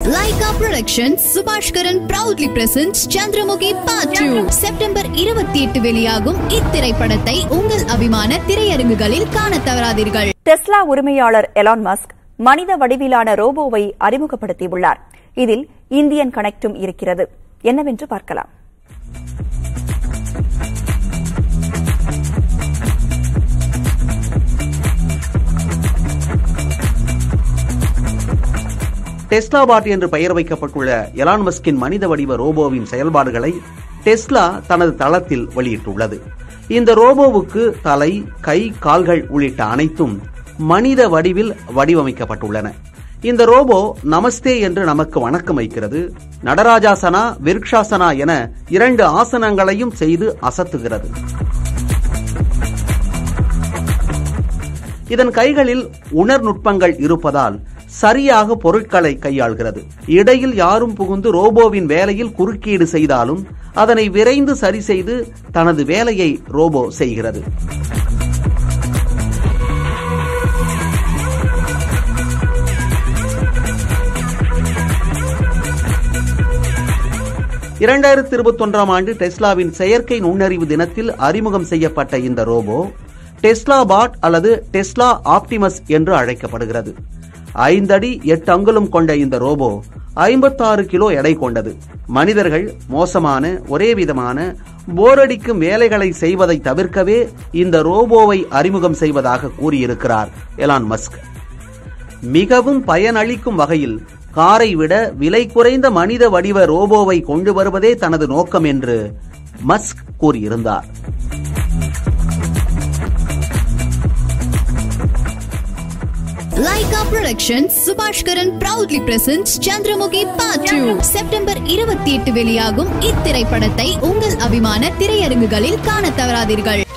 Lyca productions Subaskaran proudly presents Chandramukhi part two September இருபத்தி எட்டு வெளியாகும் இத்திரைப்படத்தை உங்கள் அபிமான திரையரங்குகளில் காணத் தவறாதீர்கள் டெஸ்லா உரிமையாளர் எலான் மஸ்க் மனித வடிவிலான ரோபோவை அறிமுகப்படுத்தியுள்ளார் இதில் இந்தியன் கனெக்டும் இருக்கிறது என்னவென்று பார்க்கலாம் டெஸ்லா பாட் என்று பெயர் வைக்கப்பட்டுள்ள எலான் மஸ்கின் மனித வடிவ ரோபோவின் செயல்பாடுகளை டெஸ்லா தனது தளத்தில் வெளியிட்டுள்ளது இந்த ரோபோவுக்கு தலை கை கால்கள் உள்ளிட்ட அனைத்தும் மனித வடிவில் வடிவமைக்கப்பட்டுள்ளன இந்த ரோபோ நமஸ்தே என்று நமக்கு வணக்கம் வைக்கிறது நடராஜாசனா விருக்ஷாசனா என இரண்டு ஆசனங்களையும் செய்து அசத்துகிறது இதன் கைகளில் உணர் நுட்பங்கள் இருப்பதால் சரியாக பொருட்களை கையாள்கிறது இடையில் யாரும் புகுந்து ரோபோவின் வேலையில் குறுக்கீடு செய்தாலும் அதனை விரைந்து சரி செய்து தனது வேலையை ரோபோ செய்கிறது இரண்டாயிரத்தி இருபத்தி ஒன்றாம் ஆண்டு டெஸ்லாவின் செயற்கை நுண்ணறிவு தினத்தில் அறிமுகம் செய்யப்பட்ட இந்த ரோபோ டெஸ்லா பாட் அல்லது டெஸ்லா ஆப்டிமஸ் என்று அழைக்கப்படுகிறது ஐந்தடி எட்டு அங்குலம் கொண்ட இந்த ரோபோ ஐம்பத்தாறு கிலோ எடை கொண்டது மனிதர்கள் மோசமான ஒரே விதமான போரடிக்கும் வேலைகளை செய்வதை தவிர்க்கவே இந்த ரோபோவை அறிமுகம் செய்வதாக கூறியிருக்கிறார் எலான் மஸ்க் மிகவும் பயனளிக்கும் வகையில் காரை விட விலை குறைந்த மனித வடிவ ரோபோவை கொண்டு வருவதே தனது நோக்கம் என்று மஸ்க் கூறியிருந்தார் Lyca productions Subaskaran proudly presents Chandramukhi part two September இருபத்தி எட்டு வெளியாகும் இத்திரைப்படத்தை உங்கள் அபிமான திரையரங்குகளில் காணத் தவறாதீர்கள்